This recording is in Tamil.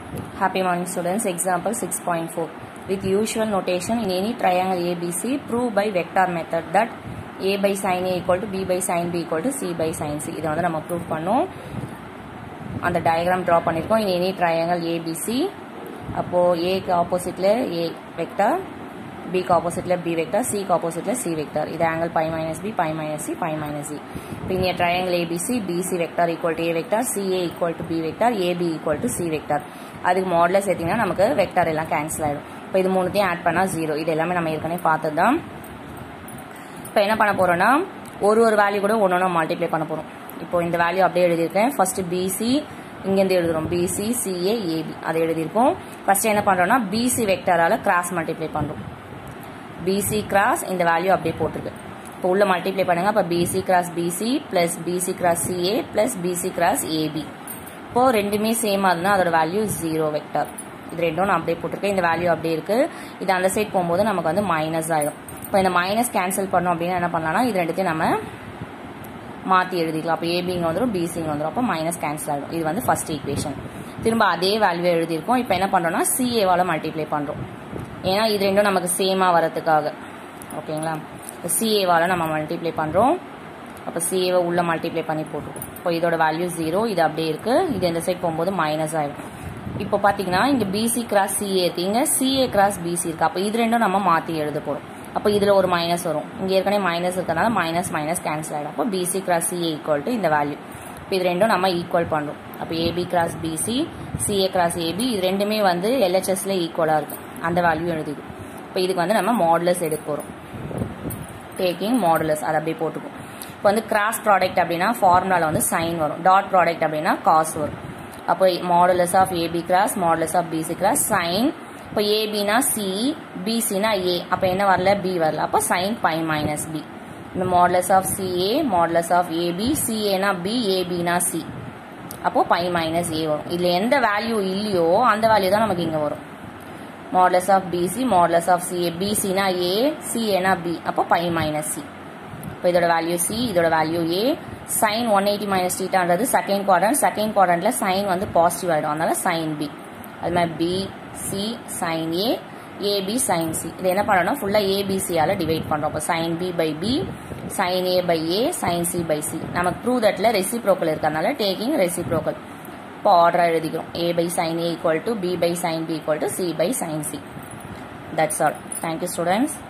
Happy morning students. Example 6.4. With usual notation in any triangle ABC, prove by vector method that A by sin A equal to B by sin B equal to C by sin C. இதை வந்து நம்ம ப்ரூவ் பண்ணோம் அந்த டயக்ராம் ட்ரா பண்ணியிருக்கோம் in any triangle ABC அப்போது ஏக்கு ஆப்போசிட்டில் ஏ வெக்டர் பிக்கு ஆப்போசிட்டில் பி வெக்டர் சிக்கு ஆப்போசிட்டில் சி வெக்டர் இது angle pi minus B pi minus C pi minus C இப்போ இங்கே triangle ABC BC vector equal to A vector CA equal to B vector AB equal to C vector அதுக்கு மாடலில் சேர்த்திங்கன்னா நமக்கு வெக்டர் எல்லாம் கேன்சல் ஆகிடும் இப்போ இது மூணுத்தையும் ஆட் பண்ணால் ஜீரோ இது எல்லாமே நம்ம ஏற்கனவே பார்த்தது தான் இப்போ என்ன பண்ண போகிறோன்னா ஒரு ஒரு வேல்யூ கூட ஒன்று ஒன்று மல்டிப்ளை பண்ண போகிறோம் இப்போ இந்த வேல்யூ அப்படியே எழுதியிருக்கேன் ஃபர்ஸ்ட் பிசி இங்கேருந்து எழுதுறோம் பிசி சிஏ ஏபி அதை எழுதியிருக்கோம் ஃபர்ஸ்ட் என்ன பண்ணுறோம்னா பிசி வெக்டரால் கிராஸ் மல்டிப்ளை பண்ணுறோம் பிசி கிராஸ் இந்த வேல்யூ அப்படியே போட்டிருக்கு இப்போ உள்ள மல்டிப்ளை பண்ணுங்க அப்போ BC cross BC plus BC cross CA plus BC cross AB இப்போ ரெண்டுமே சேமாக இருந்தால் அதோட வேல்யூ ஜீரோ வெக்டர் இது ரெண்டும் நான் அப்படியே போட்டிருக்கேன் இந்த வேல்யூ அப்படியே இருக்கு இது அந்த சைட் போகும்போது நமக்கு வந்து மைனஸ் ஆயிடும் இப்போ இந்த மைனஸ் கேன்சல் பண்ணோம் அப்படின்னா என்ன பண்ணலாம்னா இது ரெண்டுத்தையும் நம்ம மாற்றி எழுதிக்கலாம் அப்போ ஏபி இங்கே வந்துடும் பிசி இங்கே வந்துடும் அப்போ மைனஸ் கேன்சல் ஆகிடும் இது வந்து ஃபர்ஸ்ட் ஈக்குவேஷன் திரும்ப அதே வேல்யூ எழுதியிருக்கோம் இப்போ என்ன பண்ணுறோம்னா சிஏவால் மல்டிப்ளை பண்ணுறோம் ஏன்னா இது ரெண்டும் நமக்கு சேமாக வரதுக்காக ஓகேங்களா இப்போ சிஏவால் நம்ம மல்டிப்ளை பண்ணுறோம் அப்போ சிஏவை உள்ள மல்டிப்ளை பண்ணி போட்டுருக்கோம் இப்போ இதோட வேல்யூ ஜீரோ இது அப்படியே இருக்குது இது இந்த சைட் போகும்போது மைனஸ் ஆகிடும் இப்போ பார்த்தீங்கன்னா இங்கே பிசி கிராஸ் சிஏ இருக்கு இங்கே சிஏ கிராஸ் பிசி இருக்கு அப்போ இது ரெண்டும் நம்ம மாற்றி எழுத போகிறோம் அப்போ இதில் ஒரு மைனஸ் வரும் இங்கே ஏற்கனவே மைனஸ் இருக்கிறதுனால மைனஸ் மைனஸ் கேன்சல் ஆகிடும் அப்போ BC cross CA equal to இந்த வேல்யூ இப்போ இது ரெண்டும் நம்ம ஈக்குவல் பண்ணுறோம் அப்போ AB cross BC CA cross AB இது ரெண்டுமே வந்து எல்ஹெச்எஸ்ல ஈக்குவலாக இருக்கும் அந்த வேல்யூ எழுதிக்கும் இப்போ இதுக்கு வந்து நம்ம மாடுலஸ் எடுக்க போகிறோம் டேக்கிங் மாடுலஸ் அதை அப்படியே போட்டுக்கும் இப்போ வந்து கிராஸ் ப்ராடக்ட் அப்படின்னா ஃபார்முலாவில் வந்து சைன் வரும் டாட் ப்ராடக்ட் அப்படின்னா காஸ் வரும் அப்போ modulus of AB cross modulus of BC cross sine இப்போ ஏபினா சி பிசினா ஏ அப்போ என்ன வரல பி வரல அப்போ சைன் பை மைனஸ் பி இந்த modulus of CA modulus of AB சிஏனா பி ஏபினா சி அப்போ பை மைனஸ் ஏ வரும் இதில் எந்த வேல்யூ இல்லையோ அந்த வேல்யூ தான் நமக்கு இங்கே வரும் modulus of BC modulus of CA பிசினா ஏ சிஏனா பி அப்போ பை மைனஸ் சி இப்போ இதோட வேல்யூ சி இதோட value A sine one eighty minus டீட்டான்றது செகண்ட் குவாட்ரண்ட் செகண்ட் குவாட்ரண்ட்ல சைன் வந்து பாசிட்டிவ் ஆகிடும் அதனால சைன் பி அது மாதிரி B C sine A AB sine C இது என்ன பண்ணணும் ஃபுல்லாக ஏபிசியால் டிவைட் பண்ணுறோம் இப்போ sine B by B sine A by A sine C by C நமக்கு ப்ரூவ் தட்டில் ரெசிப்ரோக்கல் இருக்கிறதுனால டேக்கிங் ரெசிப்ரோக்கல் இப்போ ஆர்டராக எழுதிக்கிறோம் A by sine A equal to B by sine B equal to C by sine C that's all thank you students